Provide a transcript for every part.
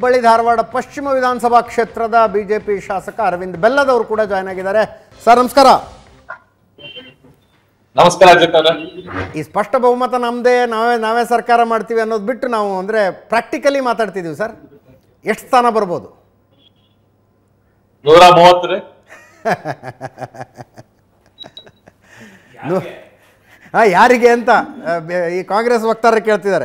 ಹುಬ್ಬಳ್ಳಿ ಧಾರವಾಡ ಪಶ್ಚಿಮ ವಿಧಾನಸಭಾ ಕ್ಷೇತ್ರದ ಬಿಜೆಪಿ ಶಾಸಕ ಅರವಿಂದ್ ಬೆಲ್ಲದವರು ಕೂಡ ಜಾಯ್ನ್ ಆಗಿದ್ದಾರೆ ಸರ್ ನಮಸ್ಕಾರ ನಮಸ್ಕಾರ ಅಜಿತ್ ಅವರೇ ಈ ಸ್ಪಷ್ಟ ಬಹುಮತ ನಮ್ಮದೇ ನಾವೇ ನಾವೇ ಸರ್ಕಾರ ಮಾಡ್ತೀವಿ ಅನ್ನೋದು ಬಿಟ್ಟು ನಾವು ಅಂದರೆ ಪ್ರಾಕ್ಟಿಕಲಿ ಮಾತಾಡ್ತಿದ್ದೀವಿ ಸರ್ ಎಷ್ಟು ಸ್ಥಾನ ಬರ್ಬೋದು ನೂರ ಮೂವತ್ತು ರೀ ಹಾಂ ಯಾರಿಗೆ ಅಂತ ಆ, ಬೆ- ಈ ಕಾಂಗ್ರೆಸ್ ವಕ್ತಾರರು ಕೇಳ್ತಿದ್ದಾರೆ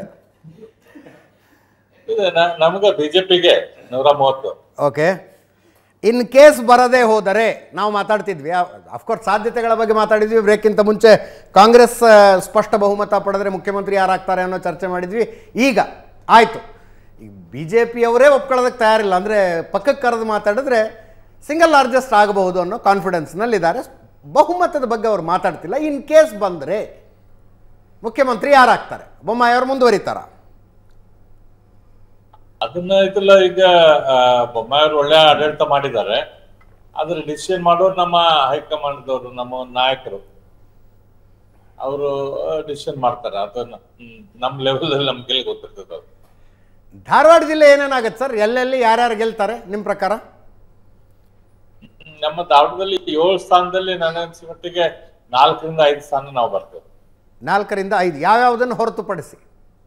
ಇದು ನ- ನಮ್ಗೆ ಬಿಜೆಪಿಗೆ ನೂರ ಮೂವತ್ತು ಓಕೆ ಇನ್ ಕೇಸ್ ಬರದೇ ಹೋದರೆ ನಾವು ಮಾತಾಡ್ತಿದ್ವಿ ಅಫ್ಕೋರ್ಸ್ ಸಾಧ್ಯತೆಗಳ ಬಗ್ಗೆ ಮಾತಾಡಿದ್ವಿ ಬ್ರೇಕ್ಗಿಂತ ಮುಂಚೆ ಕಾಂಗ್ರೆಸ್ ಆ, ಸ್ಪಷ್ಟ ಬಹುಮತ ಪಡೆದ್ರೆ ಮುಖ್ಯಮಂತ್ರಿ ಯಾರಾಗ್ತಾರೆ ಅನ್ನೋ ಚರ್ಚೆ ಮಾಡಿದ್ವಿ ಈಗ ಆಯಿತು ಈ ಬಿ ಜೆ ಪಿಯವರೇ ಒಪ್ಕೊಳ್ಳೋದಕ್ಕೆ ತಯಾರಿಲ್ಲ ಅಂದರೆ ಪಕ್ಕಕ್ಕೆ ಕರೆದು ಮಾತಾಡಿದ್ರೆ ಸಿಂಗಲ್ ಲಾರ್ಜೆಸ್ಟ್ ಆಗಬಹುದು ಅನ್ನೋ ಕಾನ್ಫಿಡೆನ್ಸ್ನಲ್ಲಿದ್ದಾರೆ ಬಹುಮತದ ಬಗ್ಗೆ ಅವ್ರು ಮಾತಾಡ್ತಿಲ್ಲ ಇನ್ ಕೇಸ್ ಬಂದರೆ ಮುಖ್ಯಮಂತ್ರಿ ಯಾರಾಗ್ತಾರೆ ಬೊಮ್ಮಾಯಿಯವರು ಮುಂದುವರಿತಾರ ಅದನ್ನ ಇದೆಲ್ಲ ಈಗ ಆ, ಬೊಮ್ಮಾಯಿಯವರು ಒಳ್ಳೆ ಆಡಳಿತ ಮಾಡಿದ್ದಾರೆ ಆದ್ರೆ ಡಿಸಿಷನ್ ಮಾಡೋರು ನಮ್ಮ ಹೈಕಮಾಂಡ್ದವರು ನಮ್ಮ ನಾಯಕರು ಅವರು ಡಿಸಿಷನ್ ಮಾಡ್ತಾರೆ ಅದನ್ನ ಹ್ಮ್, ನಮ್ ಲೆವೆಲ್ ಅಲ್ಲಿ ನಮ್ಗೆ ಗೊತ್ತಿರ್ತದೆ ಅದು ಧಾರವಾಡ ಜಿಲ್ಲೆ ಏನೇನಾಗುತ್ತೆ ಸರ್ ಎಲ್ಲೆಲ್ಲಿ ಯಾರ್ಯಾರು ಗೆಲ್ತಾರೆ ನಿಮ್ಮ ಪ್ರಕಾರ ಹ್ಮ್, ನಮ್ಮ ಧಾರವಾಡದಲ್ಲಿ ಏಳು ಸ್ಥಾನದಲ್ಲಿ ನನ್ನ ಅನ್ಸಿದ ಮಟ್ಟಿಗೆ ನಾಲ್ಕರಿಂದ ಐದು ಸ್ಥಾನ ನಾವು ಬರ್ತೇವೆ ನಾಲ್ಕರಿಂದ ಐದು ಯಾವ್ಯಾವುದನ್ನು ಹೊರತುಪಡಿಸಿ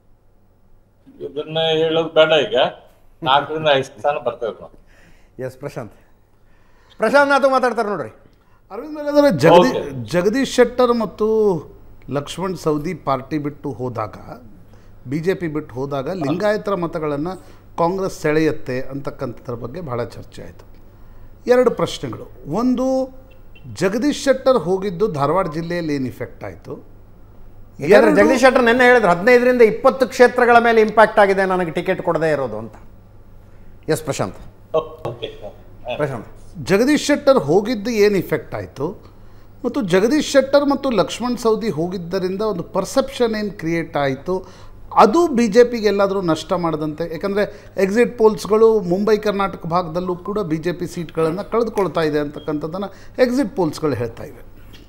ಇದನ್ನ ಹೇಳೋದು ಬೇಡ ಈಗ ನಾಲ್ಕರಿಂದ ಐದು ಸ್ಥಾನ ಬರ್ತೇವೆ ನಾವು ಎಸ್ ಪ್ರಶಾಂತ್ ಪ್ರಶಾಂತ್ ನಾಥ್ ಮಾತಾಡ್ತಾರೆ ನೋಡ್ರಿ ಅರವಿಂದ್ ಮೇಲಾದ್ರೆ ಜಗದಿ Okay. ಜಗದೀಶ್ ಶೆಟ್ಟರ್ ಮತ್ತು ಲಕ್ಷ್ಮಣ್ ಸವದಿ ಪಾರ್ಟಿ ಬಿಟ್ಟು ಹೋದಾಗ ಬಿ ಜೆ ಪಿ ಬಿಟ್ಟು ಹೋದಾಗ ಲಿಂಗಾಯತರ ಮತಗಳನ್ನು ಕಾಂಗ್ರೆಸ್ ಸೆಳೆಯುತ್ತೆ ಅಂತಕ್ಕಂಥದ್ರ ಬಗ್ಗೆ ಬಹಳ ಚರ್ಚೆ ಆಯಿತು ಎರಡು ಪ್ರಶ್ನೆಗಳು ಒಂದು ಜಗದೀಶ್ ಶೆಟ್ಟರ್ ಹೋಗಿದ್ದು ಧಾರವಾಡ ಜಿಲ್ಲೆಯಲ್ಲಿ ಏನು ಇಫೆಕ್ಟ್ ಆಯಿತು ಯಾಕಂದ್ರೆ ಜಗದೀಶ್ ಶೆಟ್ಟರ್ ನಿನ್ನೆ ಹೇಳಿದ್ರು ಹದಿನೈದರಿಂದ ಇಪ್ಪತ್ತು ಕ್ಷೇತ್ರಗಳ ಮೇಲೆ ಇಂಪ್ಯಾಕ್ಟ್ ಆಗಿದೆ ನನಗೆ ಟಿಕೆಟ್ ಕೊಡದೇ ಇರೋದು ಅಂತ ಎಸ್ ಪ್ರಶಾಂತ್ ಓಕೆ ಪ್ರಶಾಂತ್ ಜಗದೀಶ್ ಶೆಟ್ಟರ್ ಹೋಗಿದ್ದು ಏನು ಇಫೆಕ್ಟ್ ಆಯಿತು ಮತ್ತು ಜಗದೀಶ್ ಶೆಟ್ಟರ್ ಮತ್ತು ಲಕ್ಷ್ಮಣ್ ಸವದಿ ಹೋಗಿದ್ದರಿಂದ ಒಂದು ಪರ್ಸೆಪ್ಷನ್ ಏನು ಕ್ರಿಯೇಟ್ ಆಯಿತು ಅದು ಬಿ ಜೆ ಪಿಗೆ ಎಲ್ಲಾದರೂ ನಷ್ಟ ಮಾಡದಂತೆ ಯಾಕಂದರೆ ಎಕ್ಸಿಟ್ ಪೋಲ್ಸ್ಗಳು ಮುಂಬೈ ಕರ್ನಾಟಕ ಭಾಗದಲ್ಲೂ ಕೂಡ ಬಿ ಜೆ ಪಿ ಸೀಟ್ಗಳನ್ನು ಕಳೆದುಕೊಳ್ತಾ ಇದೆ ಅಂತಕ್ಕಂಥದ್ದನ್ನು ಎಕ್ಸಿಟ್ ಪೋಲ್ಸ್ಗಳು ಹೇಳ್ತಾ ಇವೆ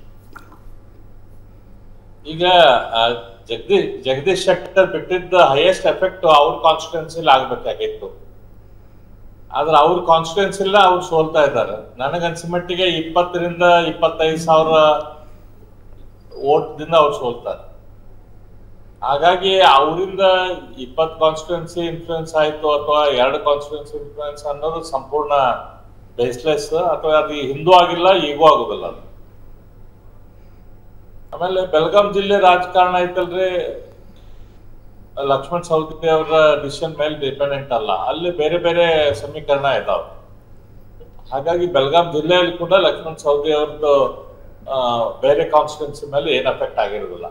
ಈಗ ಆ, ಜಗದೀಶ್ ಜಗದೀಶ್ ಶೆಟ್ಟರ್ ಬಿಟ್ಟಿದ್ದ ಹೈಯೆಸ್ಟ್ ಎಫೆಕ್ಟ್ ಅವ್ರ ಕಾನ್ಸ್ಟಿಟ್ಯೂನ್ಸಿಲಿ ಆಗ್ಬೇಕಾಗಿತ್ತು ಆದ್ರೆ ಅವ್ರ ಕಾನ್ಸ್ಟಿಟ್ಯೂನ್ಸ್ ಇಲ್ಲ ಅವ್ರು ಸೋಲ್ತಾ ಇದ್ದಾರೆ ನನಗನ್ಸ ಮಟ್ಟಿಗೆ ಇಪ್ಪತ್ತರಿಂದ ಇಪ್ಪತ್ತೈದು ಸಾವಿರ ಓಟ್ದಿಂದ ಅವ್ರು ಸೋಲ್ತಾರೆ ಹಾಗಾಗಿ ಅವರಿಂದ ಇಪ್ಪತ್ತು ಕಾನ್ಸ್ಟಿಟ್ಯೂನ್ಸಿ ಇನ್ಫ್ಲೂಯೆನ್ಸ್ ಆಯ್ತು ಅಥವಾ ಎರಡು ಕಾನ್ಸ್ಟಿಟ್ಯೂನ್ಸಿ ಇನ್ಫ್ಲೂಯೆನ್ಸ್ ಅನ್ನೋದು ಸಂಪೂರ್ಣ ಬೇಸ್ಲೆಸ್ ಅಥವಾ ಅದು ಹಿಂದೂ ಆಗಿಲ್ಲ ಈಗೂ ಆಗುದಿಲ್ಲ ಅದು ಆಮೇಲೆ ಬೆಳಗಾಂ ಜಿಲ್ಲೆ ರಾಜಕಾರಣ ಐತಲ್ರಿ ಲಕ್ಷ್ಮಣ್ ಸವದಿ ಅವರ ಡಿಸಿಷನ್ ಮೇಲೆ ಡಿಪೆಂಡೆಂಟ್ ಅಲ್ಲ ಅಲ್ಲಿ ಬೇರೆ ಬೇರೆ ಸಮೀಕರಣ ಇದಾವೆ ಹಾಗಾಗಿ ಬೆಳಗಾಂ ಜಿಲ್ಲೆಯಲ್ಲಿ ಕೂಡ ಲಕ್ಷ್ಮಣ್ ಸವದಿ ಅವ್ರದ್ದು ಆ, ಬೇರೆ ಕಾನ್ಸ್ಟಿಟ್ಯೂನ್ಸಿ ಮೇಲೆ ಏನ್ ಎಫೆಕ್ಟ್ ಆಗಿರೋದಿಲ್ಲ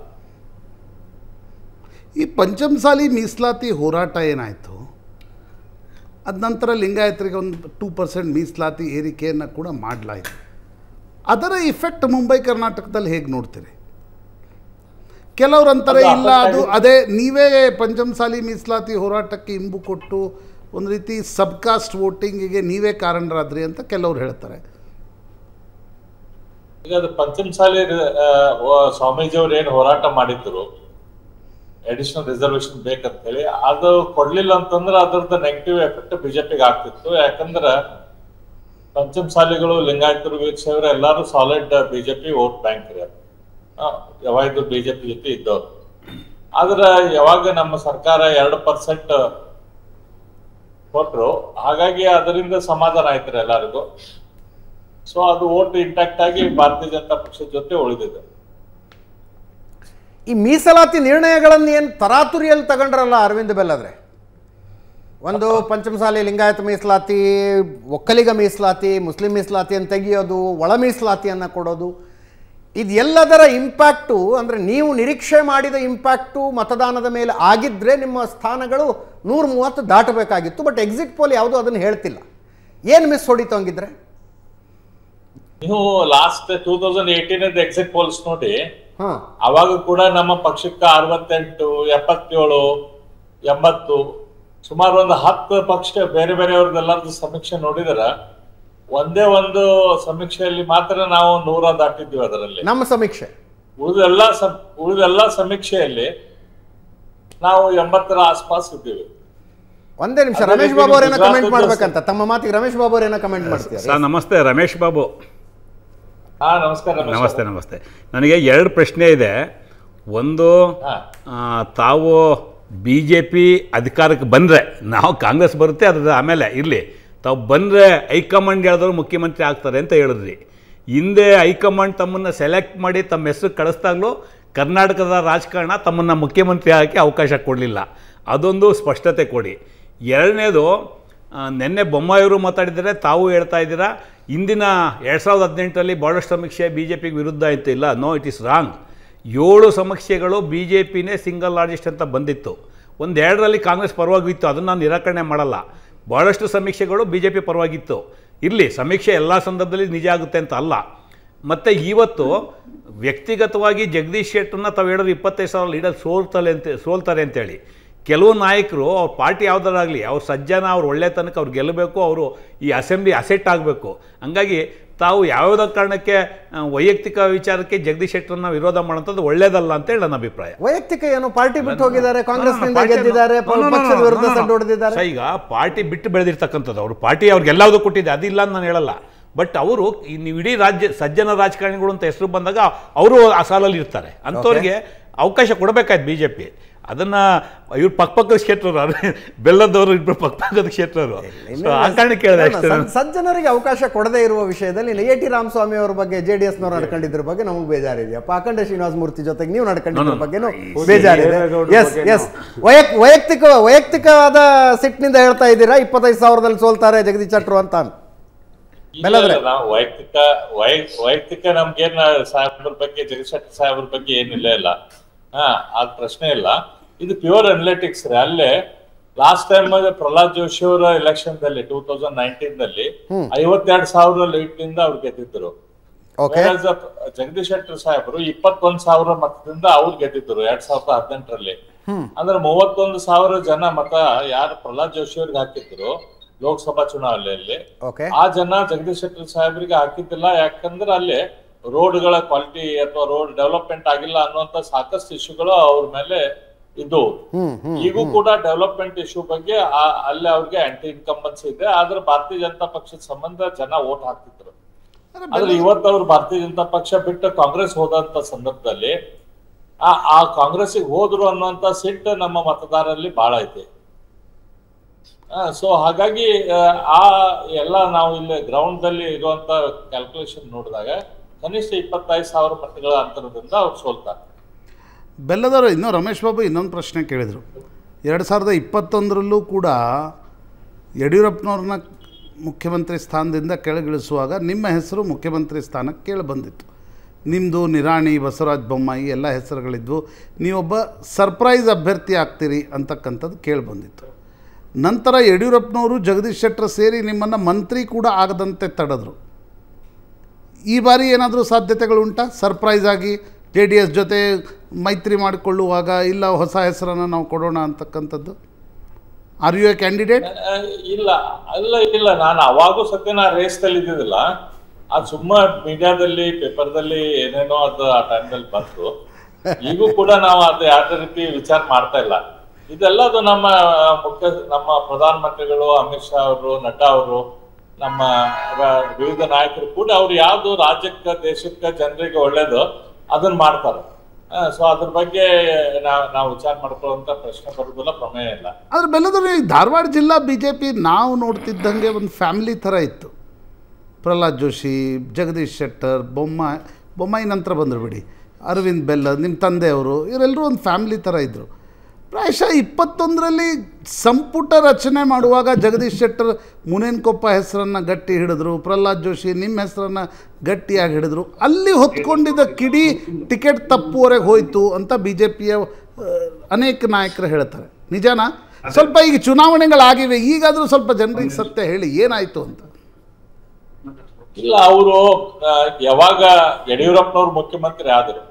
ಈ ಪಂಚಮಸಾಲಿ ಮೀಸಲಾತಿ ಹೋರಾಟ ಏನಾಯಿತು ಅದ ನಂತರ ಲಿಂಗಾಯತರಿಗೆ ಒಂದು ಟೂ ಪರ್ಸೆಂಟ್ ಮೀಸಲಾತಿ ಏರಿಕೆಯನ್ನು ಕೂಡ ಮಾಡಲಾಯಿತು ಅದರ ಇಫೆಕ್ಟ್ ಮುಂಬೈ ಕರ್ನಾಟಕದಲ್ಲಿ ಹೇಗೆ ನೋಡ್ತೀರಿ ಕೆಲವ್ರು ಅಂತಾರೆ ಅದು ಇಲ್ಲ ಅದು affect ಅದೇ ನೀವೇ ಪಂಚಮಸಾಲಿ ಮೀಸಲಾತಿ ಹೋರಾಟಕ್ಕೆ ಇಂಬು ಕೊಟ್ಟು ಒಂದು ರೀತಿ ಸಬ್ಕಾಸ್ಟ್ ವೋಟಿಂಗಿಗೆ ನೀವೇ ಕಾರಣರಾದ್ರಿ ಅಂತ ಕೆಲವ್ರು ಹೇಳ್ತಾರೆ ಈಗ ಅದು ಪಂಚಮಸಾಲಿ ಆ, ವ- ಸ್ವಾಮೀಜಿ ಅವ್ರು ಏನ್ ಹೋರಾಟ ಮಾಡಿದ್ರು ಅಡಿಷನಲ್ ರಿಸರ್ವೇಶನ್ ಬೇಕಂತ ಹೇಳಿ ಅದು ಕೊಡ್ಲಿಲ್ಲ ಅಂತಂದ್ರೆ ಅದ್ರದ್ದು ನೆಗೆಟಿವ್ ಎಫೆಕ್ಟ್ ಬಿಜೆಪಿಗೆ ಆಗ್ತಿತ್ತು ಯಾಕಂದ್ರ ಪಂಚಮಸಾಲಿಗಳು ಲಿಂಗಾಯತರು ವೀಕ್ಷಕರು ಎಲ್ಲಾರು ಸಾಲಿಡ್ ಬಿಜೆಪಿ ವೋಟ್ ಬ್ಯಾಂಕ್ ರೀ ಅದು. ಆ, ಯಾವಾಗ್ಲೂ ಬಿಜೆಪಿ ಜೊತೆ ಇದ್ದವ್ರು ಆದ್ರ ಯಾವಾಗ ನಮ್ಮ ಸರ್ಕಾರ ಎರಡು ಪರ್ಸೆಂಟ್ ಕೊಟ್ರು ಹಾಗಾಗಿ ಅದರಿಂದ ಸಮಾಧಾನ ಆಯ್ತು ಎಲ್ಲರಿಗೂ ಸೊ ಅದು ವೋಟ್ ಇಂಟ್ಯಾಕ್ಟ್ ಆಗಿ ಭಾರತೀಯ ಜನತಾ ಪಕ್ಷದ ಜೊತೆ ಉಳಿದಿದೆ ಈ ಮೀಸಲಾತಿ ನಿರ್ಣಯಗಳನ್ನು ಏನು ತರಾತುರಿಯಲ್ಲಿ ತಗೊಂಡ್ರಲ್ಲ ಅರವಿಂದ್ ಬೆಲ್ಲದ್ರೆ ಒಂದು ಪಂಚಮಸಾಲಿ ಲಿಂಗಾಯತ ಮೀಸಲಾತಿ ಒಕ್ಕಲಿಗ ಮೀಸಲಾತಿ ಮುಸ್ಲಿಂ ಮೀಸಲಾತಿ ಅಂತ ತೆಗಿಯೋದು ಒಳ ಮೀಸಲಾತಿಯನ್ನು ಕೊಡೋದು ಇದೆಲ್ಲದರ ಇಂಪ್ಯಾಕ್ಟು ಅಂದರೆ ನೀವು ನಿರೀಕ್ಷೆ ಮಾಡಿದ ಇಂಪ್ಯಾಕ್ಟು ಮತದಾನದ ಮೇಲೆ ಆಗಿದ್ದರೆ ನಿಮ್ಮ ಸ್ಥಾನಗಳು ನೂರ ಮೂವತ್ತು ದಾಟಬೇಕಾಗಿತ್ತು ಬಟ್ ಎಕ್ಸಿಟ್ ಪೋಲ್ ಯಾವುದೂ ಅದನ್ನು ಹೇಳ್ತಿಲ್ಲ ಏನು ಮಿಸ್ ಹೊಡಿತು ಹಂಗಿದ್ರೆ ನೀವು last two thousand eighteen exit polls ನೋಡಿ ಹಾಂ ಅವಾಗ ಕೂಡ ನಮ್ಮ ಪಕ್ಷಕ್ಕೆ ಅರವತ್ತೆಂಟು ಎಪ್ಪತ್ತೇಳು ಎಂಬತ್ತು ಸುಮಾರು ಒಂದು ಹತ್ತು ಪಕ್ಷ ಬೇರೆ ಬೇರೆಯವ್ರದ್ದೆಲ್ಲರದ್ದು ಸಮೀಕ್ಷೆ ನೋಡಿದರ ಒಂದೇ ಒಂದು ಸಮೀಕ್ಷೆಯಲ್ಲಿ ಮಾತ್ರ ನಾವು ನೂರ ದಾಟಿದ್ವಿ ಅದರಲ್ಲಿ ನಮ್ಮ ಸಮೀಕ್ಷೆ ಉಳಿದೆಲ್ಲ ಸಮ್ ಉಳಿದೆಲ್ಲ ಸಮೀಕ್ಷೆಯಲ್ಲಿ ನಾವು ಎಂಬತ್ತರ ಆಸ್ಪಾಸ್ ಇದ್ದೀವಿ ಒಂದೇ ನಿಮಿಷ ಅದೇ ರಮೇಶ್ ರೀತಿ ಬಾಬು ಅವರೇನೋ ಗುಜರಾತ್ ಕಮೆಂಟ್ ಜೊತೆ- ಮಾಡ್ಬೇಕಂತ ತಮ್ಮ ಮಾತಿಗೆ ರಮೇಶ್ ಬಾಬು ಅವರೇನೋ ಕಮೆಂಟ್ ಮಾಡ್ತೀರಾ ಸರ್ ನಮಸ್ತೆ ರಮೇಶ್ ಬಾಬು ಹಾ ನಮಸ್ಕಾರ ರಮೇಶ್ ನಮಸ್ತೆ ನಮಸ್ತೆ ನನಗೆ ಎರಡು ಪ್ರಶ್ನೆ ಇದೆ ಒಂದು ಹಾ. ಆ, ತಾವು ಬಿ ಜೆ ಪಿ ಅಧಿಕಾರಕ್ಕೆ ಬಂದರೆ ನಾವು ಕಾಂಗ್ರೆಸ್ ಬರುತ್ತೆ ಅದ್ರ ಆಮೇಲೆ ಇರಲಿ ತಾವು ಬಂದರೆ ಹೈಕಮಾಂಡ್ ಹೇಳಿದ್ರು ಮುಖ್ಯಮಂತ್ರಿ ಆಗ್ತಾರೆ ಅಂತ ಹೇಳಿದ್ರಿ ಹಿಂದೆ ಹೈಕಮಾಂಡ್ ತಮ್ಮನ್ನು ಸೆಲೆಕ್ಟ್ ಮಾಡಿ ತಮ್ಮ ಹೆಸರು ಕಳಿಸ್ದಾಗಲೂ ಕರ್ನಾಟಕದ ರಾಜಕಾರಣ ತಮ್ಮನ್ನು ಮುಖ್ಯಮಂತ್ರಿ ಆಗೋಕ್ಕೆ ಅವಕಾಶ ಕೊಡಲಿಲ್ಲ ಅದೊಂದು ಸ್ಪಷ್ಟತೆ ಕೊಡಿ ಎರಡನೇದು ಆ, ನಿನ್ನೆ ಬೊಮ್ಮಾಯಿಯವರು ಮಾತಾಡಿದರೆ ತಾವು ಹೇಳ್ತಾ ಇದ್ದೀರಾ ಇಂದಿನ ಎರಡು ಸಾವಿರದ ಹದಿನೆಂಟರಲ್ಲಿ ಭಾಳಷ್ಟು ಸಮೀಕ್ಷೆ ಬಿ ಜೆ ಪಿಗೆ ವಿರುದ್ಧ ಅಂತ ಇಲ್ಲ ನೋ ಇಟ್ ಇಸ್ ರಾಂಗ್ ಏಳು ಸಮೀಕ್ಷೆಗಳು ಬಿ ಜೆ ಪಿನೇ ಸಿಂಗಲ್ ಲಾರ್ಜೆಸ್ಟ್ ಅಂತ ಬಂದಿತ್ತು ಒಂದೆರಡರಲ್ಲಿ ಕಾಂಗ್ರೆಸ್ ಪರವಾಗಿತ್ತು ಅದನ್ನು ನಾನು ನಿರಾಕರಣೆ ಮಾಡಲ್ಲ ಭಾಳಷ್ಟು ಸಮೀಕ್ಷೆಗಳು ಬಿ ಜೆ ಪಿ ಪರವಾಗಿತ್ತು ಇರಲಿ ಸಮೀಕ್ಷೆ ಎಲ್ಲ ಸಂದರ್ಭದಲ್ಲಿ ನಿಜ ಆಗುತ್ತೆ ಅಂತ ಅಲ್ಲ ಮತ್ತು ಇವತ್ತು ವ್ಯಕ್ತಿಗತವಾಗಿ ಜಗದೀಶ್ ಶೆಟ್ಟರ್ನ ತಾವು ಹೇಳಿದ್ರೆ ಇಪ್ಪತ್ತೈದು ಸಾವಿರ ಲೀಡರ್ ಸೋಲ್ತಾರೆ ಅಂತ ಸೋಲ್ತಾರೆ ಅಂತೇಳಿ ಕೆಲವು ನಾಯಕರು ಅವ್ರ ಪಾರ್ಟಿ ಯಾವುದಾರಾಗಲಿ ಅವ್ರ ಸಜ್ಜನ ಅವ್ರು ಒಳ್ಳೆತನಕ್ಕೆ ಅವ್ರು ಗೆಲ್ಲಬೇಕು ಅವರು ಈ ಅಸೆಂಬ್ಲಿ ಅಸೆಟ್ ಆಗಬೇಕು ಹಂಗಾಗಿ ತಾವು ಯಾವುದೋ ಕಾರಣಕ್ಕೆ ಆ, ವೈಯಕ್ತಿಕ ವಿಚಾರಕ್ಕೆ ಜಗದೀಶ್ ಶೆಟ್ಟರ್ನ ವಿರೋಧ ಮಾಡೋಂಥದ್ದು ಒಳ್ಳೇದಲ್ಲ ಅಂತೇಳಿ ನನ್ನ ಅಭಿಪ್ರಾಯ ವೈಯಕ್ತಿಕ ಏನು ಪಾರ್ಟಿ ಬಿಟ್ಟು ಹೋಗಿದ್ದಾರೆ ಕಾಂಗ್ರೆಸ್ನಿಂದ ಪಾರ್ಟಿ- ಗೆದ್ದಿದ್ದಾರೆ No, no, no, ಪಕ್ಷದ no, ವಿರುದ್ಧ no, no. ಸಡ್ಡು ಹೊಡೆದಿದ್ದಾರೆ ಸೊ ಈಗ ಪಾರ್ಟಿ ಬಿಟ್ಟು ಬೆಳೆದಿರ್ತಕ್ಕಂಥದ್ದು ಅವರು ಪಾರ್ಟಿ ಅವ್ರಿಗೆಲ್ಲದೂ ಕೊಟ್ಟಿದೆ ಅದಿಲ್ಲ ಅಂತ ನಾನು ಹೇಳಲ್ಲ ಬಟ್ ಅವರು ನೀವು ಇಡೀ ರಾಜ್ಯ ಸಜ್ಜನ ರಾಜಕಾರಣಿಗಳು ಅಂತ ಹೆಸರು ಬಂದಾಗ ಅವರು ಆ ಸಾಲಲ್ಲಿ ಇರ್ತಾರೆ ಅಂಥವ್ರಿಗೆ ಅವಕಾಶ ಕೊಡಬೇಕಾಯ್ತು ಬಿ ಜೆ ಪಿ ಅದನ್ನ ಇವ್ರು ಪಕ್ಕಪಕ್ಕದ ಕ್ಷೇತ್ರರು ಬೆಲ್ಲದವರು ಇಬ್ಬರು ಪಕ್ಕಪಕ್ಕದ ಕ್ಷೇತ್ರರು ಸೊ ಆ ಕಾರಣಕ್ಕೆ ಕೇಳಿದೆ ಅಷ್ಟೇ ನಾನು. ಸಜ್ಜ- ಸಜ್ಜನರಿಗೆ ಅವಕಾಶ ಕೊಡದೇ ಇರುವ ವಿಷಯದಲ್ಲಿ ಎ ಟಿ ರಾಮಸ್ವಾಮಿ ಅವರ ಬಗ್ಗೆ ಜೆ ಡಿ ಎಸ್ನವ್ರು ನಡ್ಕೊಂಡಿದ್ರ ಬಗ್ಗೆ ನಮಗೆ ಬೇಜಾರಿದೆಯಪ್ಪ ಅಖಂಡ ಶ್ರೀನಿವಾಸ ಮೂರ್ತಿ ಜೊತೆಗೆ ನೀವು ನಡ್ಕೊಂಡಿದ್ರ ಬಗ್ಗೆನೂ ಬೇಜಾರಿದೆ ಎಸ್ ಎಸ್ ವೈಯಕ್ ವೈಯಕ್ತಿಕ ವೈಯಕ್ತಿಕವಾದ ಸಿಟ್ಟಿನಿಂದ ಹೇಳ್ತಾ ಇದ್ದೀರಾ ಇಪ್ಪತ್ತೈದು ಸಾವಿರದಲ್ಲಿ ಸೋಲ್ತಾರೆ ಜಗದೀಶ್ ಶೆಟ್ಟರು ಅಂತ ಇಲ್ಲ, ಬೆಲ್ಲದ್ರೆ. ಇಲ್ಲ, ನಾವು ವೈಯಕ್ತಿಕ ವೈ ವೈಯಕ್ತಿಕ ನಮ್ಗೇನ್ ಸಾಹೇಬ್ರ ಬಗ್ಗೆ ಜಗದೀಶ್ ಸಾಹೇಬ್ರ ಬಗ್ಗೆ ಏನಿಲ್ಲ ಇಲ್ಲ ಹಾ ಅದ್ ಪ್ರಶ್ನೆ ಇಲ್ಲ ಇದು ಪ್ಯೂರ್ ಅನಲಿಟಿಕ್ಸ್ ರೀ ಅಲ್ಲೇ ಲಾಸ್ಟ್ ಟೈಮ್ ಪ್ರಹ್ಲಾದ್ ಜೋಶಿ ಅವರ ಎಲೆಕ್ಷನ್ ದಲ್ಲಿ ಟೂ ತೌಸಂಡ್ ನೈನ್ಟೀನ್ ದಲ್ಲಿ ಐವತ್ತೆರಡು ಸಾವಿರ ಲೀಡ್ ನಿಂದ ಅವ್ರು ಗೆದ್ದಿದ್ರು okay Whereas, uh, Jagadish Shettar ಸಾಹೇಬರು ಇಪ್ಪತ್ತೊಂದು ಸಾವಿರ ಮತದಿಂದ ಅವ್ರು ಗೆದ್ದಿದ್ರು ಎರಡ್ ಸಾವಿರದ ಹದಿನೆಂಟರಲ್ಲಿ ಅಂದ್ರೆ ಮೂವತ್ತೊಂದು ಸಾವಿರ ಜನ ಮತ ಯಾರು ಪ್ರಹ್ಲಾದ್ ಜೋಶಿ ಅವ್ರಿಗೆ ಹಾಕಿದ್ರು ಲೋಕಸಭಾ ಚುನಾವಣೆಯಲ್ಲಿ ಓಕೆ ಆ ಜನ ಜಗದೀಶ್ ಶೆಟ್ಟರ್ ಸಾಹೇಬರಿಗೆ ಹಾಕಿದ್ದಿಲ್ಲ ಯಾಕಂದ್ರೆ ಅಲ್ಲಿ ರೋಡ್ಗಳ ಕ್ವಾಲಿಟಿ ಅಥವಾ ರೋಡ್ ಡೆವಲಪ್ಮೆಂಟ್ ಆಗಿಲ್ಲ ಅನ್ನುವಂತ ಸಾಕಷ್ಟು ಇಶ್ಯೂಗಳು ಅವ್ರ ಮೇಲೆ ಇದ್ದು ಹ್ಮ್ ಹ್ಮ್ ಈಗೂ ಕೂಡ ಡೆವಲಪ್ಮೆಂಟ್ ಇಶ್ಯೂ ಬಗ್ಗೆ ಆ- ಅಲ್ಲಿ ಅವ್ರಿಗೆ ಆಂಟಿ ಇನ್ಕಂಬನ್ಸ್ ಇದೆ ಆದ್ರೆ ಭಾರತೀಯ ಜನತಾ ಪಕ್ಷದ ಸಂಬಂಧ ಜನ ವೋಟ್ ಹಾಕ್ತಿದ್ರು ಆದ್ರೆ ಇವತ್ತು ಅವ್ರು ಭಾರತೀಯ ಜನತಾ ಪಕ್ಷ ಬಿಟ್ಟು ಕಾಂಗ್ರೆಸ್ ಹೋದಂತ ಸಂದರ್ಭದಲ್ಲಿ ಆ ಆ ಕಾಂಗ್ರೆಸ್ಗೆ ಹೋದ್ರು ಅನ್ನುವಂತ ಸಿಟ್ಟು ನಮ್ಮ ಮತದಾರರಲ್ಲಿ ಬಹಳ ಐತೆ ಸೊ ಹಾಗಾಗಿ ಆ, ಆ ಎಲ್ಲ ನಾವು ಇಲ್ಲಿ ಗ್ರೌಂಡ್ ದಲ್ಲಿ ಇರುವಂತ ಕ್ಯಾಲ್ಕುಲೇಷನ್ ನೋಡಿದಾಗ ಕನಿಷ್ಠ ಇಪ್ಪತ್ತೈದು ಸಾವಿರ ಮತಗಳ ಅಂತರದಿಂದ ಅವ್ರು ಸೋಲ್ತಾರೆ ಬೆಲ್ಲದವರು ಇನ್ನೂ ರಮೇಶ್ ಬಾಬು ಇನ್ನೊಂದು ಪ್ರಶ್ನೆ ಕೇಳಿದರು ಎರಡು ಸಾವಿರದ ಇಪ್ಪತ್ತೊಂದರಲ್ಲೂ ಕೂಡ ಯಡಿಯೂರಪ್ಪನವ್ರನ್ನ ಮುಖ್ಯಮಂತ್ರಿ ಸ್ಥಾನದಿಂದ ಕೆಳಗಿಳಿಸುವಾಗ ನಿಮ್ಮ ಹೆಸರು ಮುಖ್ಯಮಂತ್ರಿ ಸ್ಥಾನಕ್ಕೆ ಕೇಳಿ ಬಂದಿತ್ತು ನಿಮ್ಮದು ನಿರಾಣಿ ಬಸವರಾಜ ಬೊಮ್ಮಾಯಿ ಎಲ್ಲ ಹೆಸರುಗಳಿದ್ವು ನೀವೊಬ್ಬ ಸರ್ಪ್ರೈಸ್ ಅಭ್ಯರ್ಥಿ ಆಗ್ತೀರಿ ಅಂತಕ್ಕಂಥದ್ದು ಕೇಳಿ ಬಂದಿತ್ತು ನಂತರ ಯಡಿಯೂರಪ್ಪನವರು ಜಗದೀಶ್ ಶೆಟ್ಟರ್ ಸೇರಿ ನಿಮ್ಮನ್ನು ಮಂತ್ರಿ ಕೂಡ ಆಗದಂತೆ ತಡೆದ್ರು ಈ ಬಾರಿ ಏನಾದರೂ ಸಾಧ್ಯತೆಗಳು ಉಂಟಾ ಸರ್ಪ್ರೈಸ್ ಆಗಿ ಜೆ ಡಿ ಎಸ್ ಜೊತೆ ಮೈತ್ರಿ ಮಾಡಿಕೊಳ್ಳುವಾಗ ಇಲ್ಲ ಹೊಸ ಹೆಸರನ್ನು ನಾವು ಕೊಡೋಣ ಅಂತಕ್ಕಂಥದ್ದು ಆರ್ ಯು ಎ ಕ್ಯಾಂಡಿಡೇಟ್ ಆ, ಇಲ್ಲ ಅಲ್ಲ ಇಲ್ಲ ನಾನು ಅವಾಗೂ ಸತ್ಯ ನಾ ರೇಸ್ ದಲ್ಲಿ ಇದ್ದಿದ್ದಿಲ್ಲ ಅದು ಸುಮ್ಮ ಮೀಡಿಯಾದಲ್ಲಿ ಪೇಪರ್ದಲ್ಲಿ ಏನೇನೋ ಅದು ಆ ಟೈಮ್ದಲ್ಲಿ ಬಂತು ಈಗೂ ಕೂಡ ನಾವು ಅದು ಯಾವುದೇ ರೀತಿ ವಿಚಾರ ಮಾಡ್ತಾ ಇಲ್ಲ ಇದೆಲ್ಲ ಅದು ನಮ್ಮ ಮುಖ್ಯ ನಮ್ಮ ಪ್ರಧಾನ ಮಂತ್ರಿಗಳು ಅಮಿತ್ ಶಾ ಅವರು ನಡ್ಡಾ ಅವರು ನಮ್ಮ ರ- ವಿವಿಧ ನಾಯಕರು ಕೂಡ ಅವ್ರು ಯಾವ್ದು ರಾಜ್ಯಕ್ಕೆ ದೇಶಕ್ಕೆ ಜನರಿಗೆ ಒಳ್ಳೇದು ಅದನ್ನ ಮಾಡ್ತಾರೆ ಸೊ ಅದ್ರ ಬಗ್ಗೆ ನಾವು ನಾವು ವಿಚಾರ ಮಾಡ್ಕೊಳ್ಳುವಂತ ಪ್ರಶ್ನೆ ಬರುದಿಲ್ಲ ಪ್ರಮೇಯ ಇಲ್ಲ ಆದರೆ ಬೆಲ್ಲದಲ್ಲಿ ಈ ಧಾರವಾಡ ಜಿಲ್ಲಾ ಬಿ ಜೆ ಪಿ ನಾವು ನೋಡ್ತಿದ್ದಂಗೆ ಒಂದು ಫ್ಯಾಮಿಲಿ ಥರ ಇತ್ತು ಪ್ರಹ್ಲಾದ್ ಜೋಶಿ ಜಗದೀಶ್ ಶೆಟ್ಟರ್ ಬೊಮ್ಮಾಯಿ ಬೊಮ್ಮಾಯಿ ನಂತರ ಬಂದರು ಬಿಡಿ ಅರವಿಂದ್ ಬೆಲ್ಲ ನಿಮ್ಮ ತಂದೆಯವರು ಇವರೆಲ್ಲರೂ ಒಂದು ಫ್ಯಾಮಿಲಿ ಥರ ಇದ್ದರು ಪ್ರಾಯಶಃ ಇಪ್ಪತ್ತೊಂದರಲ್ಲಿ ಸಂಪುಟ ರಚನೆ ಮಾಡುವಾಗ ಜಗದೀಶ್ ಶೆಟ್ಟರ್ ಮುನೇನ್ಕೊಪ್ಪ ಹೆಸರನ್ನು ಗಟ್ಟಿ ಹಿಡಿದ್ರು ಪ್ರಹ್ಲಾದ್ ಜೋಶಿ ನಿಮ್ಮ ಹೆಸರನ್ನು ಗಟ್ಟಿಯಾಗಿ ಹಿಡಿದ್ರು ಅಲ್ಲಿ ಹೊತ್ಕೊಂಡಿದ್ದ ಕಿಡಿ ಟಿಕೆಟ್ ತಪ್ಪುವರೆಗೆ ಹೋಯಿತು ಅಂತ ಬಿ ಜೆ ಪಿಯ ಅನೇಕ ನಾಯಕರು ಹೇಳ್ತಾರೆ ನಿಜನಾ ಸ್ವಲ್ಪ ಈಗ ಚುನಾವಣೆಗಳಾಗಿವೆ ಈಗಾದರೂ ಸ್ವಲ್ಪ ಜನರಿಗೆ ಸತ್ಯ ಹೇಳಿ ಏನಾಯಿತು ಅಂತ ಇಲ್ಲ ಅವರು ಯಾವಾಗ ಯಡಿಯೂರಪ್ಪನವ್ರು ಮುಖ್ಯಮಂತ್ರಿ ಆದ್ರು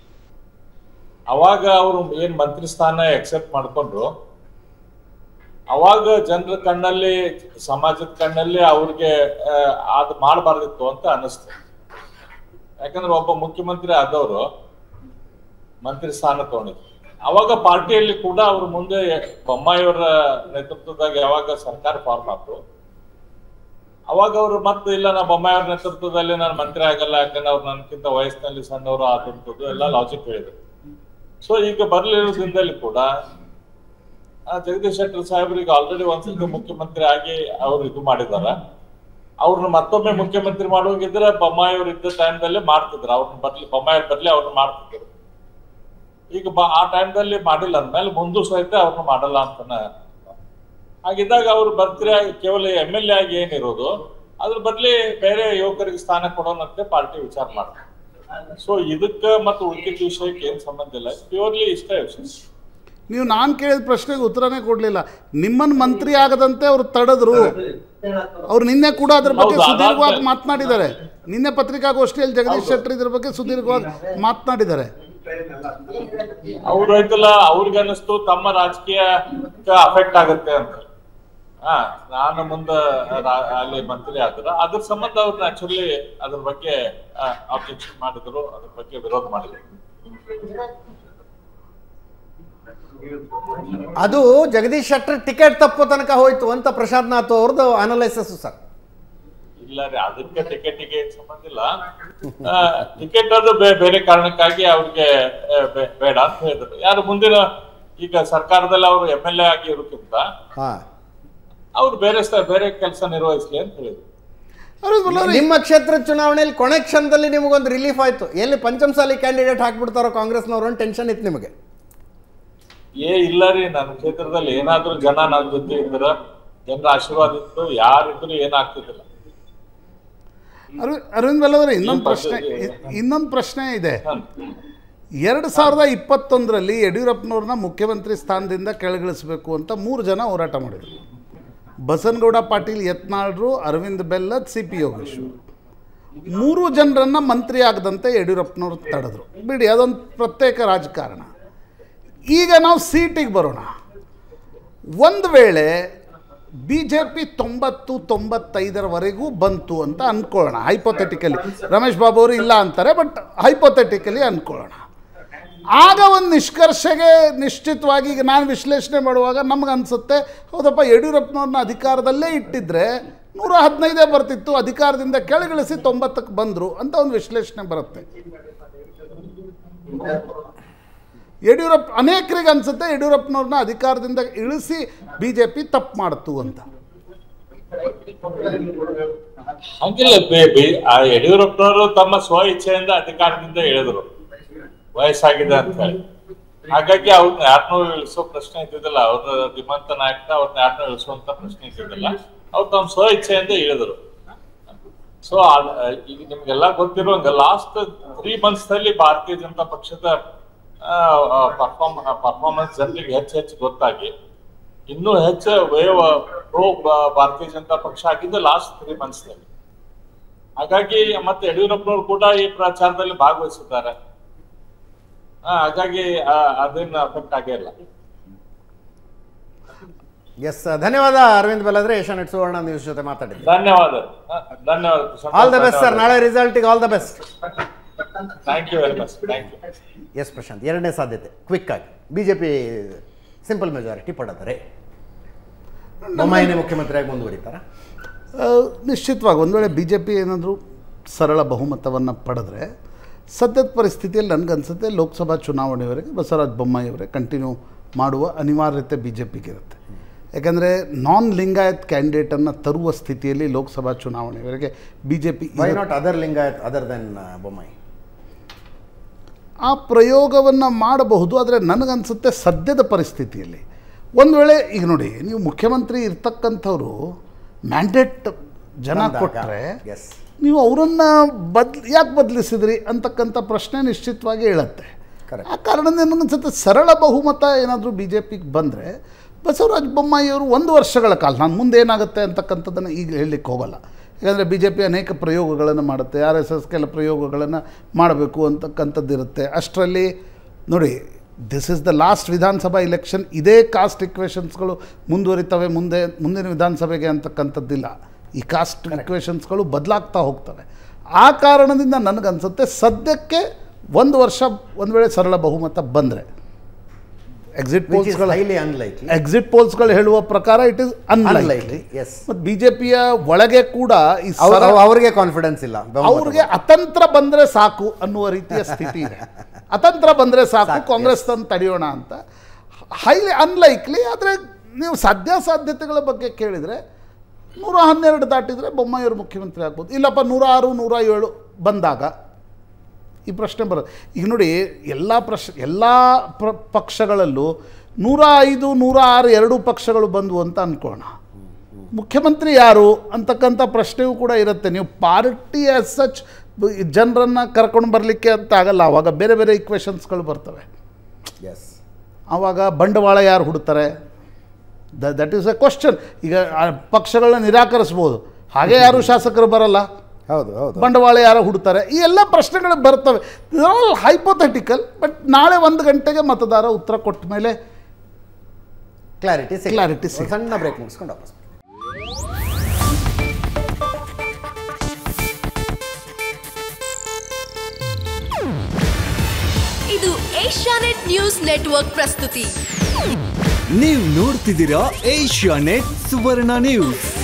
ಅವಾಗ ಅವರು ಏನ್ ಮಂತ್ರಿ ಸ್ಥಾನ ಎಕ್ಸೆಪ್ಟ್ ಮಾಡ್ಕೊಂಡ್ರು ಅವಾಗ ಜನರ ಕಣ್ಣಲ್ಲಿ ಸಮಾಜದ ಕಣ್ಣಲ್ಲಿ ಅವ್ರಿಗೆ ಆ, ಅದು ಮಾಡಬಾರ್ದಿತ್ತು ಅಂತ ಅನಿಸ್ತು ಯಾಕಂದ್ರೆ ಒಬ್ಬ ಮುಖ್ಯಮಂತ್ರಿ ಆದವರು ಮಂತ್ರಿ ಸ್ಥಾನ ತಗೊಂಡಿದ್ರು ಅವಾಗ ಪಾರ್ಟಿಯಲ್ಲಿ ಕೂಡ ಅವ್ರ ಮುಂದೆ ಬೊಮ್ಮಾಯಿಯವರ ನೇತೃತ್ವದಾಗ ಯಾವಾಗ ಸರ್ಕಾರ ಫಾರ್ಮ್ ಆಯ್ತು ಅವಾಗ ಅವರು ಮತ್ತೆ ಇಲ್ಲ ನಾ ಬೊಮ್ಮಾಯಿಯವರ ನೇತೃತ್ವದಲ್ಲಿ ನಾನು ಮಂತ್ರಿ ಆಗಲ್ಲ ಯಾಕಂದ್ರೆ ಅವ್ರು ನನ್ಕಿಂತ ವಯಸ್ಸಿನಲ್ಲಿ ಸಣ್ಣವರು ಆದಂಥದ್ದು ಎಲ್ಲ ಲಾಜಿಕ್ ಹೇಳಿದ್ರು ಸೊ ಈಗ ಬರ್ಲಿರೋ ದಿನದಲ್ಲಿ ಕೂಡ ಆ, ಜಗದೀಶ್ ಶೆಟ್ಟರ್ ಸಾಹೇಬ್ರಿಗೆ ಆಲ್ರೆಡಿ ಒಂದ್ಸತಿ ಮುಖ್ಯಮಂತ್ರಿ ಆಗಿ ಅವ್ರು ಇದು ಮಾಡಿದಾರ ಅವ್ರನ್ನ ಮತ್ತೊಮ್ಮೆ ಮುಖ್ಯಮಂತ್ರಿ ಮಾಡುವಂಗಿದ್ರೆ ಬೊಮ್ಮಾಯಿ ಅವ್ರು ಇದ್ದ ಟೈಮ್ದಲ್ಲೇ ಮಾಡ್ತಿದ್ರು ಅವ್ರನ್ನ ಬರ್ಲಿ ಬೊಮ್ಮಾಯಿ ಅವ್ರ್ ಬರ್ಲಿ ಅವ್ರನ್ನ ಮಾಡ್ತಿದ್ರು ಈಗ ಬ ಆ ಟೈಮ್ದಲ್ಲಿ ಮಾಡಿಲ್ಲ ಅಂದ್ಮೇಲೆ ಮುಂದೂ ಸಹಿತ ಅವ್ರನ್ನ ಮಾಡಲ್ಲ ಅಂತಾನೆ ಹಾಗಿದ್ದಾಗ ಅವ್ರು ಬರ್ತೀರಿ ಕೇವಲ ಎಮ್ ಎಲ್ ಎ ಆಗಿ ಏನಿರೋದು ಅದ್ರ ಬದ್ಲಿ ಬೇರೆ ಯುವಕರಿಗೆ ಸ್ಥಾನ ಕೊಡೋಣಂತೆ ಪಾರ್ಟಿ ವಿಚಾರ ಮಾಡ್ತಾರೆ ಸೊ ಇದಕ್ಕ ಮತ್ತು ಉಳಿದ ವಿಷಯಕ್ಕೆ ಏನ್ ಸಂಬಂಧ ಇಲ್ಲ ಪ್ಯೂರ್ಲಿ ಇಷ್ಟೇ ವಿಷಯ ನೀವು ನಾನು ಕೇಳಿದ ಪ್ರಶ್ನೆಗೆ ಉತ್ತರನೇ ಕೊಡಲಿಲ್ಲ ನಿಮ್ಮನ್ನು ಮಂತ್ರಿ ಆಗದಂತೆ ಅವರು ತಡೆದ್ರು ಅವ್ರು ನಿನ್ನೆ ಕೂಡ ಅದ್ರ ಬಗ್ಗೆ ಹೌದು, ಸುದೀರ್ಘವಾಗಿ ಅದಾದ್ಮೇಲೆ- ಮಾತನಾಡಿದ್ದಾರೆ ನಿನ್ನೆ ಪತ್ರಿಕಾಗೋಷ್ಠಿಯಲ್ಲಿ ಜಗದೀಶ್ ಶೆಟ್ಟರ್ ಇದ್ರ ಬಗ್ಗೆ ಸುದೀರ್ಘವಾಗಿ ಮಾತನಾಡಿದ್ದಾರೆ ಅವ್ರು ಐತಲ್ಲ ಅವ್ರಿಗೆ ಅನಿಸ್ತು ತಮ್ಮ ರಾಜಕೀಯ ಅಫೆಕ್ಟ್ ಆಗುತ್ತೆ ಅಂತ ಹಾ ನಾನು ಮುಂದ ರಾ- ಅಲ್ಲಿ ಮಂತ್ರಿ ಆದ್ರ ಅದ್ರ ಸಂಬಂಧ ಅವ್ರು ನ್ಯಾಚುರಲಿ ಅದ್ರ ಬಗ್ಗೆ ಅಬ್ಜೆಕ್ಷನ್ ಮಾಡಿದ್ರು ಅದ್ರ ಬಗ್ಗೆ ವಿರೋಧ ಮಾಡಿದ್ರು ಅದು ಜಗದೀಶ್ ಶೆಟ್ಟರ್ ಟಿಕೆಟ್ ತಪ್ಪೋ ತನಕ ಹೋಯ್ತು ಅಂತ ಪ್ರಶಾಂತ್ ನಾಥ್ ಅವ್ರದ್ದು ಅನಲೈಸಸ್ ಸರ್ ಇಲ್ಲ ರೀ ಅದಕ್ಕೆ ಟಿಕೆಟಿಗೆ ಸಂಬಂಧ ಇಲ್ಲ ಟಿಕೆಟ್ ಅದು ಬೇ- ಬೇರೆ ಕಾರಣಕ್ಕಾಗಿ ಅವ್ರಿಗೆ ಆ, ಬೇ- ಬೇಡ ಅಂತ ಹೇಳಿದ್ರು ಯಾರು ಮುಂದಿನ ಈಗ ಸರ್ಕಾರದಲ್ಲಿ ಅವರು ಎಂ ಎಲ್ ಎ ಆಗಿ ಇರೋಕ್ಕಿಂತ ಹಾ ಅವ್ರು ಬೇರೆ ಸ- ಬೇರೆ ಕೆಲಸ ನಿರ್ವಹಿಸ್ಲಿ ಅಂತ ಹೇಳಿದ್ರು ಅರವಿಂದ್ ಬಲ್ಲಾರಿ ನಿಮ್ಮ ಕ್ಷೇತ್ರ ಚುನಾವಣೆಯಲ್ಲಿ ಕೊನೆ ಕ್ಷಣದಲ್ಲಿ ನಿಮಗೊಂದು ರಿಲೀಫ್ ಆಯ್ತು ಎಲ್ಲಿ ಪಂಚಮಸಾಲಿ ಕ್ಯಾಂಡಿಡೇಟ್ ಹಾಕ್ಬಿಡ್ತಾರೋ ಕಾಂಗ್ರೆಸ್ನವರು ಅಂತ ಟೆನ್ಷನ್ ಇತ್ತು ನಿಮಗೆ ಏ ಇಲ್ಲ ರೀ ನನ್ನ ಕ್ಷೇತ್ರದಲ್ಲಿ ಏನಾದ್ರೂ ಜನ ನನ್ನ ಜೊತೆ ಇದ್ರ ಜನರ ಆಶೀರ್ವಾದ ಇತ್ತು ಯಾರಿದ್ರು ಏನಾಗ್ತಿದ್ದಿಲ್ಲ ಅರವಿಂದ್ ಅರವಿಂದ್ ಬಲ್ಲವರೇ ಇನ್ನೊಂದು ಈ ಪ್ರಶ್ನೆ ಪದ್ಧತಿ- ಇನ್ನೊಂದು ಪ್ರಶ್ನೆ ಇದೆ ಹ್ಮ್. ಎರಡು ಸಾವಿರದ ಇಪ್ಪತ್ತೊಂದರಲ್ಲಿ ಯಡಿಯೂರಪ್ಪನವ್ರನ್ನ ಮುಖ್ಯಮಂತ್ರಿ ಸ್ಥಾನದಿಂದ ಕೆಳಗಿಳಿಸಬೇಕು ಅಂತ ಮೂರು ಜನ ಹೋರಾಟ ಮಾಡಿದರು ಬಸನಗೌಡ ಪಾಟೀಲ್ ಯತ್ನಾಳ್ರು ಅರವಿಂದ್ ಬೆಲ್ಲದ್ ಸಿ ಪಿ ಯೋಗೇಶ್ವರ್ ಮೂರು ಜನರನ್ನು ಮಂತ್ರಿ ಆಗದಂತೆ ಯಡಿಯೂರಪ್ಪನವ್ರು ತಡೆದ್ರು ಬಿಡಿ ಅದೊಂದು ಪ್ರತ್ಯೇಕ ರಾಜಕಾರಣ ಈಗ ನಾವು ಸೀಟಿಗೆ ಬರೋಣ ಒಂದು ವೇಳೆ ಬಿ ಜೆ ಪಿ ತೊಂಬತ್ತು ತೊಂಬತ್ತೈದರವರೆಗೂ ಬಂತು ಅಂತ ಅಂದ್ಕೊಳ್ಳೋಣ ಹೈಪೋಥೆಟಿಕಲಿ ರಮೇಶ್ ಬಾಬು ಅವರು ಇಲ್ಲ ಅಂತಾರೆ ಬಟ್ ಹೈಪೋಥೆಟಿಕಲಿ ಅಂದ್ಕೊಳ್ಳೋಣ ಆಗ ಒಂದು ನಿಷ್ಕರ್ಷೆಗೆ ನಿಶ್ಚಿತವಾಗಿ ಈಗ ನಾನು ವಿಶ್ಲೇಷಣೆ ಮಾಡುವಾಗ ನಮ್ಗೆ ಅನಿಸುತ್ತೆ ಹೌದಪ್ಪ ಯಡಿಯೂರಪ್ಪನವ್ರನ್ನ ಅಧಿಕಾರದಲ್ಲೇ ಇಟ್ಟಿದ್ರೆ ನೂರ ಹದಿನೈದೇ ಬರ್ತಿತ್ತು ಅಧಿಕಾರದಿಂದ ಕೆಳಗಿಳಿಸಿ ತೊಂಬತ್ತಕ್ಕೆ ಬಂದರು ಅಂತ ಒಂದು ವಿಶ್ಲೇಷಣೆ ಬರುತ್ತೆ ಯಡಿಯೂರಪ್ಪ ಅನೇಕರಿಗೆ ಅನಿಸುತ್ತೆ ಯಡಿಯೂರಪ್ಪನವ್ರನ್ನ ಅಧಿಕಾರದಿಂದ ಇಳಿಸಿ ಬಿ ಜೆ ಪಿ ತಪ್ಪು ಮಾಡ್ತು ಅಂತ ಹಂಗಿಲ್ಲ ಬೇ- ಬೇ- ಆ ಯಡಿಯೂರಪ್ಪನವರು ತಮ್ಮ ಸ್ವ ಇಚ್ಛೆಯಿಂದ ಅಧಿಕಾರದಿಂದ ಇಳಿದ್ರು ವಯಸ್ಸಾಗಿದೆ ಅಂತ ಹೇಳಿ ಹಾಗಾಗಿ ಅವ್ರನ್ನ ಯಾರನ್ನೂ ಇಳಿಸೋ ಪ್ರಶ್ನೆ ಇದ್ದಿದ್ದಿಲ್ಲ ಅವ್ರ ಧೀಮಂತ ನಾಯಕ ಅವ್ರನ್ನ ಯಾರನ್ನೂ ಇಳಿಸುವಂತ ಪ್ರಶ್ನೆ ಇದ್ದಿದ್ದಿಲ್ಲ ಅವ್ರು ತಮ್ಮ ಸ್ವ ಇಚ್ಛೆಯಿಂದ ಇಳಿದ್ರು ಸೊ ಈಗ ನಿಮ್ಗೆಲ್ಲ ಗೊತ್ತಿರುವಂಗ ಲಾಸ್ಟ್ ತ್ರೀ ಮಂತ್ಸ್ ಅಲ್ಲಿ ಭಾರತೀಯ ಜನತಾ ಪಕ್ಷದ ಪರ್ಫಾರ್ಮ್ ಪರ್ಫಾರ್ಮೆನ್ಸ್ ಜನರಿಗೆ ಹೆಚ್ಚು ಹೆಚ್ಚು ಗೊತ್ತಾಗಿ ಇನ್ನೂ ಹೆಚ್ಚು ವೇವ್ ಪ್ರೋ ಭಾರತೀಯ ಜನತಾ ಪಕ್ಷ ಆಗಿದ್ದು ಲಾಸ್ಟ್ ತ್ರೀ ಮಂತ್ಸ್ ನಲ್ಲಿ ಹಾಗಾಗಿ ಮತ್ತೆ ಯಡಿಯೂರಪ್ಪನವರು ಕೂಡ ಈ ಪ್ರಚಾರದಲ್ಲಿ ಭಾಗವಹಿಸಿದ್ದಾರೆ ಆ, ಹಾಗಾಗಿ ಆ, ಅದೇನು ಅಫೆಕ್ಟ್ ಆಗೇ ಇಲ್ಲ ಎಸ್ ಧನ್ಯವಾದ ಅರವಿಂದ್ ಬೆಲ್ಲದ್ರೆ ಏಷ್ಯಾನೆಟ್ ಸುವರ್ಣ ನ್ಯೂಸ್ ಜೊತೆ ಮಾತಾಡಿದ್ವಿ ಧನ್ಯವಾದ ಆ, ಧನ್ಯವಾದ ಆಲ್ ದ ಬೆಸ್ಟ್ ಸರ್ ನಾಳೆ ರಿಸಲ್ಟಿಗೆ all the best thank you very much thank you S Prashanth ಎರಡನೇ ಸಾಧ್ಯತೆ ಕ್ವಿಕ್ ಆಗಿ B J P simple majority ಪಡೆದರೆ ಬೊಮ್ಮಾಯಿನೇ ಮುಖ್ಯಮಂತ್ರಿಯಾಗಿ ಮುಂದುವರಿತಾರ ಆ, ನಿಶ್ಚಿತವಾಗಿ ಒಂದು ವೇಳೆ ಬಿ ಜೆ ಪಿ ಏನಾದರೂ ಸರಳ ಬಹುಮತವನ್ನು ಪಡೆದ್ರೆ ಸದ್ಯದ ಪರಿಸ್ಥಿತಿಯಲ್ಲಿ ನನಗನ್ಸುತ್ತೆ ಲೋಕಸಭಾ ಚುನಾವಣೆವರೆಗೆ ಬಸವರಾಜ ಬೊಮ್ಮಾಯಿಯವರೇ ಕಂಟಿನ್ಯೂ ಮಾಡುವ ಅನಿವಾರ್ಯತೆ ಬಿ ಜೆ ಪಿಗೆ ಇರುತ್ತೆ ಯಾಕಂದರೆ ನಾನ್ ಲಿಂಗಾಯತ್ ಕ್ಯಾಂಡಿಡೇಟನ್ನು ತರುವ ಸ್ಥಿತಿಯಲ್ಲಿ ಲೋಕಸಭಾ ಚುನಾವಣೆವರೆಗೆ B J P why not other Lingayat other then Bommai ಆ ಪ್ರಯೋಗವನ್ನು ಮಾಡಬಹುದು ಆದರೆ ನನಗನ್ಸುತ್ತೆ ಸದ್ಯದ ಪರಿಸ್ಥಿತಿಯಲ್ಲಿ ಒಂದು ವೇಳೆ ಈಗ ನೋಡಿ ನೀವು ಮುಖ್ಯಮಂತ್ರಿ ಇರ್ತಕ್ಕಂಥವ್ರು ಮ್ಯಾಂಡೇಟ್ ಜನ ಕೊಟ್ಟರೆ ಎಸ್ ನೀವು ಅವರನ್ನು ಬದ್ ಯಾಕೆ ಬದಲಿಸಿದ್ರಿ ಅಂತಕ್ಕಂಥ ಪ್ರಶ್ನೆ ನಿಶ್ಚಿತವಾಗಿ ಹೇಳುತ್ತೆ Correct. ಆ ಕಾರಣದಿಂದ ನನಗನ್ಸುತ್ತೆ ಸರಳ ಬಹುಮತ ಏನಾದರೂ ಬಿ ಜೆ ಪಿಗೆ ಬಂದರೆ ಬಸವರಾಜ ಬೊಮ್ಮಾಯಿಯವರು ಒಂದು ವರ್ಷಗಳ ಕಾಲ ನಾನು ಮುಂದೆ ಏನಾಗುತ್ತೆ ಅಂತಕ್ಕಂಥದ್ದನ್ನು ಈಗ ಹೇಳಲಿಕ್ಕೆ ಹೋಗಲ್ಲ ಯಾಕಂದರೆ ಬಿ ಜೆ ಪಿ ಅನೇಕ ಪ್ರಯೋಗಗಳನ್ನು ಮಾಡುತ್ತೆ ಆರ್ ಎಸ್ ಎಸ್ ಕೆಲ ಪ್ರಯೋಗಗಳನ್ನು ಮಾಡಬೇಕು ಅಂತಕ್ಕಂಥದ್ದು ಇರುತ್ತೆ ಅಷ್ಟರಲ್ಲಿ ನೋಡಿ ದಿಸ್ ಇಸ್ ದ ಲಾಸ್ಟ್ ವಿಧಾನಸಭಾ ಇಲೆಕ್ಷನ್ ಇದೇ ಕಾಸ್ಟ್ ಇಕ್ವೇಷನ್ಸ್ಗಳು ಮುಂದುವರಿತವೆ ಮುಂದೆ ಮುಂದಿನ ವಿಧಾನಸಭೆಗೆ ಅಂತಕ್ಕಂಥದ್ದಿಲ್ಲ ಈ ಕಾಸ್ಟ್ ಇಕ್ವೇಷನ್ಸ್ಗಳು ಬದಲಾಗ್ತಾ ಹೋಗ್ತವೆ ಆ ಕಾರಣದಿಂದ ನನಗನ್ಸುತ್ತೆ ಸದ್ಯಕ್ಕೆ ಒಂದು ವರ್ಷ ಒಂದು ವೇಳೆ ಸರಳ ಬಹುಮತ ಬಂದರೆ ಎಕ್ಸಿಟ್ ವಿಚ್ ಇಸ್ ಪೋಲ್ಸ್ಗಳ ಹೈಲಿ ಅನ್ಲೈಕ್ಲಿ ಎಕ್ಸಿಟ್ ಪೋಲ್ಸ್ಗಳು ಹೇಳುವ ಪ್ರಕಾರ it is unlikely unlikely yes ಮತ್ತು ಬಿ ಜೆ ಪಿಯ ಒಳಗೆ ಕೂಡ ಈ ಸರ ಅವರಿಗೆ ಕಾನ್ಫಿಡೆನ್ಸ್ ಇಲ್ಲ ಬಹುಮತ ಅವ್ರಿಗೆ ಅತಂತ್ರ ಬಂದರೆ ಸಾಕು ಅನ್ನುವ ರೀತಿಯ ಸ್ಥಿತಿ ಇದೆ ಅತಂತ್ರ ಬಂದರೆ ಸಾಕು ಕಾಂಗ್ರೆಸ್ ತಂದು ತಡೆಯೋಣ ಅಂತ ಹೈಲಿ ಅನ್ಲೈಕ್ಲಿ ಆದರೆ ನೀವು ಸಾಧ್ಯಾಸಾಧ್ಯತೆಗಳ ಬಗ್ಗೆ ಕೇಳಿದರೆ ನೂರ ಹನ್ನೆರಡು ದಾಟಿದರೆ ಬೊಮ್ಮಾಯಿಯವರು ಮುಖ್ಯಮಂತ್ರಿ ಆಗ್ಬೋದು ಇಲ್ಲಪ್ಪ ನೂರ ಆರು ನೂರ ಏಳು ಬಂದಾಗ ಈ ಪ್ರಶ್ನೆ ಬರೋದು ಈಗ ನೋಡಿ ಎಲ್ಲ ಪ್ರಶ್ ಎಲ್ಲ ಪ್ರ ಪಕ್ಷಗಳಲ್ಲೂ ನೂರ ಐದು ನೂರ ಆರು ಎರಡೂ ಪಕ್ಷಗಳು ಬಂದವು ಅಂತ ಅಂದ್ಕೋಣ ಮುಖ್ಯಮಂತ್ರಿ ಯಾರು ಅಂತಕ್ಕಂಥ ಪ್ರಶ್ನೆಯೂ ಕೂಡ ಇರುತ್ತೆ ನೀವು ಪಾರ್ಟಿ ಆಸ್ ಸಚ್ ಜನರನ್ನು ಕರ್ಕೊಂಡು ಬರಲಿಕ್ಕೆ ಅಂತ ಆಗಲ್ಲ ಆವಾಗ ಬೇರೆ ಬೇರೆ ಇಕ್ವೇಷನ್ಸ್ಗಳು ಬರ್ತವೆ ಎಸ್ ಆವಾಗ ಬಂಡವಾಳ ಯಾರು ಹುಡ್ತಾರೆ the that is a question ಈಗ ಆ ಪಕ್ಷಗಳನ್ನ ನಿರಾಕರಿಸ್ಬೋದು ಹಾಗೆ ಯಾರು ಶಾಸಕರು ಬರಲ್ಲ ಹೌದು ಹೌದು ಬಂಡವಾಳ ಯಾರು ಹುಡ್ತಾರೆ ಈ ಎಲ್ಲ ಪ್ರಶ್ನೆಗಳು ಬರ್ತವೆ ಆಲ್ ಹೈಪೋಥೆಟಿಕಲ್ ಬಟ್ ನಾಳೆ ಒಂದು ಗಂಟೆಗೆ ಮತದಾರ ಉತ್ತರ ಕೊಟ್ಟ ಮೇಲೆ ಕ್ಲಾರಿಟಿ Clarity ಸಿಗುತ್ತೆ. ಸಣ್ಣ ಬ್ರೇಕ್ ಮುಗಿಸ್ಕೊಂಡು ವಾಪಸ್ ಇದು ಏಷ್ಯಾನೆಟ್ ನ್ಯೂಸ್ ನೆಟ್ವರ್ಕ್ ಪ್ರಸ್ತುತಿ ನೀವು ನೋಡ್ತಿದ್ದೀರಾ ಏಷ್ಯಾ ನೆಟ್ ಸುವರ್ಣ ನ್ಯೂಸ್